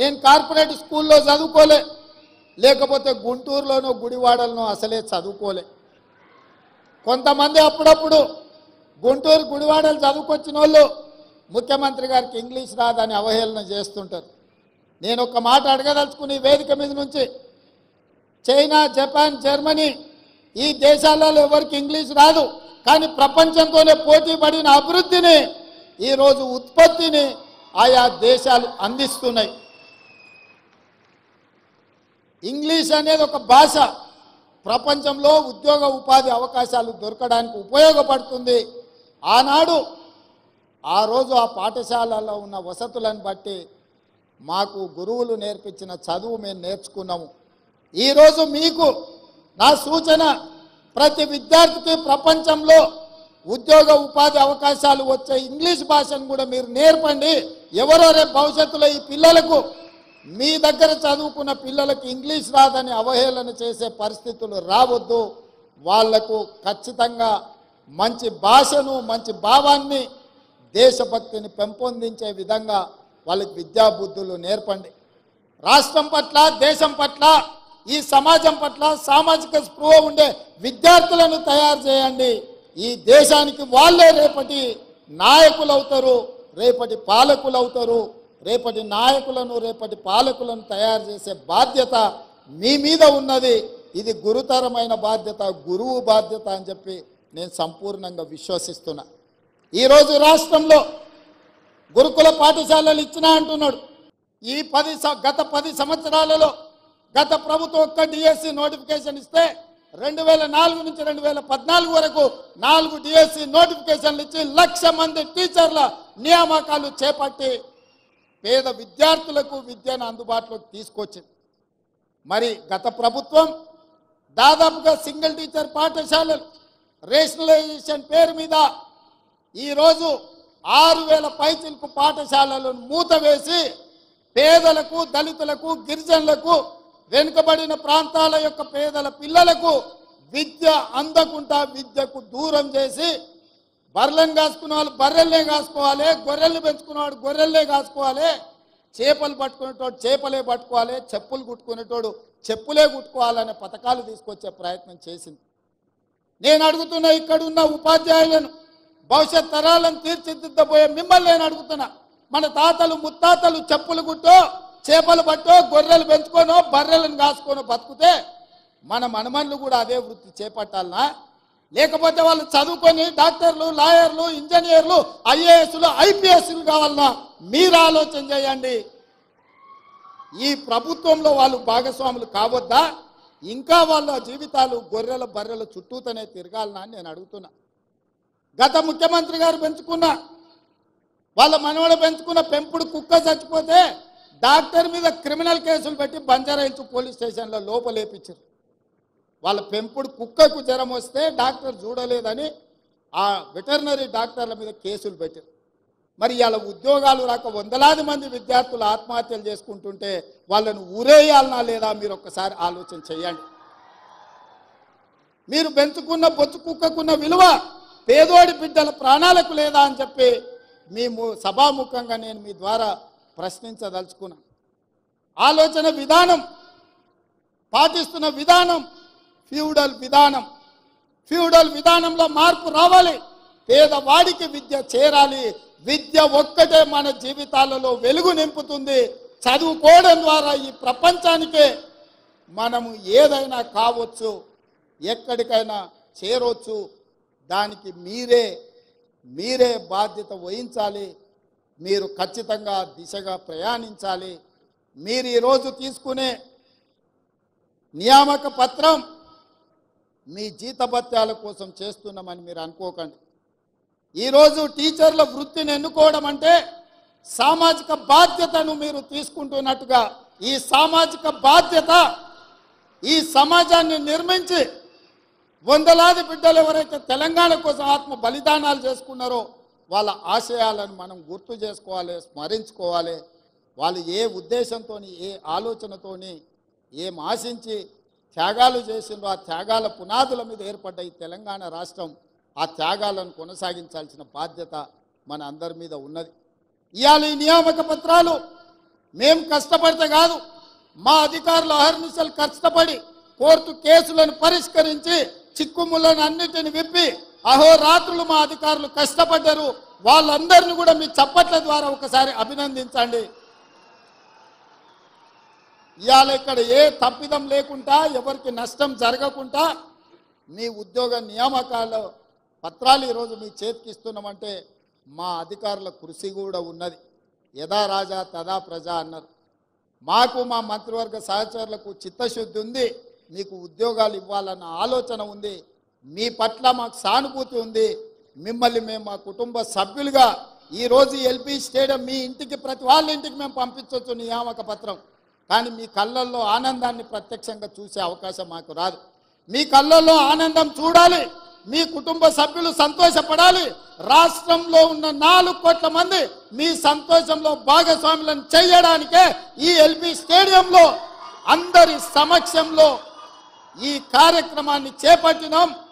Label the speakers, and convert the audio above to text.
Speaker 1: నేను కార్పొరేట్ స్కూల్లో చదువుకోలే లేకపోతే గుంటూరులోనో గుడివాడలోనో అసలే చదువుకోలే కొంతమంది అప్పుడప్పుడు గుంటూరు గుడివాడలు చదువుకొచ్చిన వాళ్ళు ముఖ్యమంత్రి గారికి ఇంగ్లీష్ రాదని అవహేళన చేస్తుంటారు నేను ఒక మాట అడగదలుచుకుని ఈ వేదిక మీద నుంచి చైనా జపాన్ జర్మనీ ఈ దేశాలలో ఎవరికి ఇంగ్లీష్ రాదు కానీ ప్రపంచంతోనే పోటీ పడిన అభివృద్ధిని ఈరోజు ఉత్పత్తిని ఆయా దేశాలు అందిస్తున్నాయి ఇంగ్లీష్ అనేది ఒక భాష ప్రపంచంలో ఉద్యోగ ఉపాధి అవకాశాలు దొరకడానికి ఉపయోగపడుతుంది ఆనాడు ఆ రోజు ఆ పాఠశాలలో ఉన్న వసతులను బట్టి మాకు గురువులు నేర్పించిన చదువు మేము నేర్చుకున్నాము ఈరోజు మీకు నా సూచన ప్రతి విద్యార్థికి ప్రపంచంలో ఉద్యోగ ఉపాధి అవకాశాలు వచ్చే ఇంగ్లీష్ భాషను కూడా మీరు నేర్పండి ఎవరో రేపు భవిష్యత్తులో ఈ పిల్లలకు మీ దగ్గర చదువుకున్న పిల్లలకు ఇంగ్లీష్ రాదని అవహేళన చేసే పరిస్థితులు రావద్దు వాళ్లకు ఖచ్చితంగా మంచి భాషను మంచి భావాన్ని దేశభక్తిని పెంపొందించే విధంగా వాళ్ళకి విద్యాబుద్ధులు నేర్పండి రాష్ట్రం పట్ల దేశం పట్ల ఈ సమాజం పట్ల సామాజిక స్పృహ ఉండే విద్యార్థులను తయారు చేయండి ఈ దేశానికి వాళ్ళే రేపటి నాయకులు అవుతారు రేపటి పాలకులు అవుతారు రేపటి నాయకులను రేపటి పాలకులను తయారు చేసే బాధ్యత మీ మీద ఉన్నది ఇది గురుతరమైన బాధ్యత గురువు బాధ్యత అని చెప్పి నేను సంపూర్ణంగా విశ్వసిస్తున్నా ఈరోజు రాష్ట్రంలో గురుకుల పాఠశాలలు ఇచ్చినా అంటున్నాడు ఈ పది స- గత పది సంవత్సరాలలో గత ప్రభుత్వం ఒక్క డిఎస్సి నోటిఫికేషన్ ఇస్తే రెండు వేల నాలుగు నుంచి రెండు వేల పద్నాలుగు వరకు నాలుగు డిఎస్సి నోటిఫికేషన్లు ఇచ్చి లక్ష మంది టీచర్ల నియామకాలు చేపట్టి పేద విద్యార్థులకు విద్యను అందుబాటులోకి తీసుకొచ్చింది మరి గత ప్రభుత్వం దాదాపుగా సింగిల్ టీచర్ పాఠశాలలు రేషనలైజేషన్ పేరు మీద ఈరోజు ఆరు వేల పైచిలకు పాఠశాలలను మూతవేసి పేదలకు దళితులకు గిరిజనులకు వెనుకబడిన ప్రాంతాల యొక్క పేదల పిల్లలకు విద్య అందకుండా విద్యకు దూరం చేసి బర్రెలను కాసుకున్న వాళ్ళు బర్రెల్నే కాసుకోవాలి గొర్రెల్ని పెంచుకున్నవాడు గొర్రెల్నే కాసుకోవాలి చేపలు పట్టుకునేటోడు చేపలే పట్టుకోవాలి చెప్పులు కుట్టుకునేటోడు చెప్పులే కుట్టుకోవాలనే పథకాలు తీసుకొచ్చే ప్రయత్నం చేసింది నేను అడుగుతున్నా ఇక్కడున్న ఉపాధ్యాయులను భవిష్యత్ తరాలను తీర్చిదిద్దబోయే మిమ్మల్ని నేను అడుగుతున్నా మన తాతలు ముత్తాతలు చెప్పులు కుట్టో చేపలు పట్టో గొర్రెలు పెంచుకోనో బర్రెలను కాసుకోనో బతుకుతే మన మనమన్లు కూడా అదే వృత్తి చేపట్టాలనా లేకపోతే వాళ్ళు చదువుకొని డాక్టర్లు లాయర్లు ఇంజనీర్లు ఐఏఎస్లు ఐపీఎస్లు కావాలన్నా మీరు ఆలోచన చేయండి ఈ ప్రభుత్వంలో వాళ్ళు భాగస్వాములు కావద్దా ఇంకా వాళ్ళ జీవితాలు గొర్రెల బర్రెల చుట్టూతోనే తిరగాలనా అని నేను అడుగుతున్నా గత ముఖ్యమంత్రి గారు పెంచుకున్న వాళ్ళ మనవడు పెంచుకున్న పెంపుడు కుక్క చచ్చిపోతే డాక్టర్ మీద క్రిమినల్ కేసులు పెట్టి బంజారాయిల్స్ పోలీస్ స్టేషన్లో లోపలేపించారు వాళ్ళ పెంపుడు కుక్కకు జ్వరం వస్తే డాక్టర్ చూడలేదని ఆ వెటర్నరీ డాక్టర్ల మీద కేసులు పెట్టారు మరి ఇలా ఉద్యోగాలు రాక వందలాది మంది విద్యార్థులు ఆత్మహత్యలు చేసుకుంటుంటే వాళ్ళను ఊరేయాలనా లేదా మీరు ఒక్కసారి ఆలోచన చేయండి మీరు పెంచుకున్న బొచ్చు కుక్కకున్న విలువ పేదోడి బిడ్డల ప్రాణాలకు లేదా అని చెప్పి మేము సభాముఖంగా నేను మీ ద్వారా ప్రశ్నించదలుచుకున్నాను ఆలోచన విధానం పాటిస్తున్న విధానం ఫ్యూడల్ విధానం ఫ్యూడల్ విధానంలో మార్పు రావాలి పేదవాడికి విద్య చేరాలి విద్య ఒక్కటే మన జీవితాలలో వెలుగు నింపుతుంది చదువుకోవడం ద్వారా ఈ ప్రపంచానికే మనము ఏదైనా కావచ్చు ఎక్కడికైనా చేరవచ్చు దానికి మీరే మీరే బాధ్యత వహించాలి మీరు ఖచ్చితంగా దిశగా ప్రయాణించాలి మీరు ఈరోజు తీసుకునే నియామక పత్రం మీ జీతభత్యాల కోసం చేస్తున్నామని మీరు అనుకోకండి ఈరోజు టీచర్ల వృత్తిని ఎన్నుకోవడం అంటే సామాజిక బాధ్యతను మీరు తీసుకుంటున్నట్టుగా ఈ సామాజిక బాధ్యత ఈ సమాజాన్ని నిర్మించి వందలాది బిడ్డలు ఎవరైతే తెలంగాణ కోసం ఆత్మ బలిదానాలు చేసుకున్నారో వాళ్ళ ఆశయాలను మనం గుర్తు చేసుకోవాలి స్మరించుకోవాలి వాళ్ళు ఏ ఉద్దేశంతో ఏ ఆలోచనతోని ఏం ఆశించి త్యాగాలు చేసిండ్రో ఆ త్యాగాల పునాదుల మీద ఏర్పడ్డ ఈ తెలంగాణ రాష్ట్రం ఆ త్యాగాలను కొనసాగించాల్సిన బాధ్యత మన అందరి మీద ఉన్నది ఇవాళ ఈ నియామక పత్రాలు మేం కష్టపడితే కాదు మా అధికారులు అహర్నిశలు కష్టపడి కోర్టు కేసులను పరిష్కరించి చిక్కుములను అన్నిటిని విప్పి అహోరాత్రులు మా అధికారులు కష్టపడ్డారు వాళ్ళందరినీ కూడా మీ చప్పట్ల ద్వారా ఒకసారి అభినందించండి ఇవాళ ఇక్కడ ఏ తప్పిదం లేకుండా ఎవరికి నష్టం జరగకుండా మీ ఉద్యోగ నియామకాల పత్రాలు ఈరోజు మీ చేతికి ఇస్తున్నామంటే మా అధికారుల కృషి కూడా ఉన్నది యథా రాజా తదా ప్రజ అన్నారు మాకు మా మంత్రివర్గ సహచరులకు చిత్తశుద్ధి ఉంది మీకు ఉద్యోగాలు ఇవ్వాలన్న ఆలోచన ఉంది మీ పట్ల మాకు సానుభూతి ఉంది మిమ్మల్ని మేము మా కుటుంబ సభ్యులుగా ఈరోజు ఎల్పి స్టేడియం మీ ఇంటికి ప్రతి వాళ్ళ ఇంటికి మేము పంపించవచ్చు నియామక పత్రం కానీ మీ కళ్ళల్లో ఆనందాన్ని ప్రత్యక్షంగా చూసే అవకాశం మాకు రాదు మీ కళ్ళల్లో ఆనందం చూడాలి మీ కుటుంబ సభ్యులు సంతోషపడాలి రాష్ట్రంలో ఉన్న నాలుగు కోట్ల మంది మీ సంతోషంలో భాగస్వాములను చేయడానికే ఈ ఎల్బి స్టేడియంలో అందరి సమక్షంలో ఈ కార్యక్రమాన్ని చేపట్టినాం